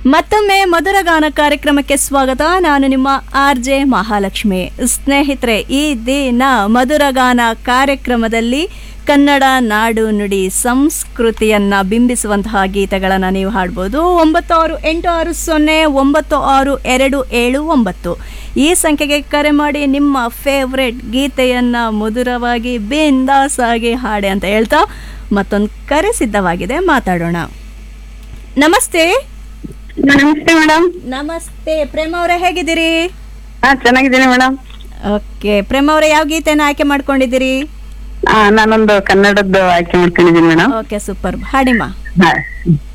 ಮತ್ತೊಮ್ಮೆ ಮಧುರಗಾನ ಕಾರ್ಯಕ್ರಮಕ್ಕೆ ಸ್ವಾಗತ ನಾನು ನಿಮ್ಮ ಆರ್ ಜೆ ಮಹಾಲಕ್ಷ್ಮಿ ಸ್ನೇಹಿತರೆ ಈ ದಿನ ಮಧುರಗಾನ ಕಾರ್ಯಕ್ರಮದಲ್ಲಿ ಕನ್ನಡ ನಾಡು ನುಡಿ ಸಂಸ್ಕೃತಿಯನ್ನ ಬಿಂಬಿಸುವಂತಹ ಗೀತೆಗಳನ್ನು ನೀವು ಹಾಡ್ಬೋದು ಒಂಬತ್ತು ಆರು ಎಂಟು ಆರು ಸೊನ್ನೆ ಒಂಬತ್ತು ಆರು ಎರಡು ಏಳು ಒಂಬತ್ತು ಈ ಸಂಖ್ಯೆಗೆ ಕರೆ ಮಾಡಿ ನಿಮ್ಮ ಫೇವ್ರೆಟ್ ಗೀತೆಯನ್ನ ಮಧುರವಾಗಿ ಬಿಂದಾಸ್ ಆಗಿ ಹಾಡಿ ಅಂತ ಹೇಳ್ತಾ ಮತ್ತೊಂದು ಕರೆ ಸಿದ್ಧವಾಗಿದೆ ಮಾತಾಡೋಣ ನಮಸ್ತೆ ನಮಸ್ತೆ ಮೇಡಮ್ ನಮಸ್ತೆ ಪ್ರೇಮ ಅವರೇ ಹೇಗಿದ್ದೀರಿ ಹಾ ಚೆನ್ನಾಗಿದ್ದೀನಿ ಮೇಡಮ್ ಓಕೆ ಪ್ರೇಮ ಅವರೇ ಯಾವ ಗೀತೆನ ಆಯ್ಕೆ ಮಾಡ್ಕೊಂಡಿದ್ದೀರಿ ಹಾ ನಾನೊಂದು ಕನ್ನಡದ್ದು ಆಯ್ಕೆ ಮಾಡ್ಕೊಂಡಿದ್ದೀನಿ ಮೇಡಮ್ ಓಕೆ ಸೂಪರ್ ಹಾಡಿಮಾ ಹಾ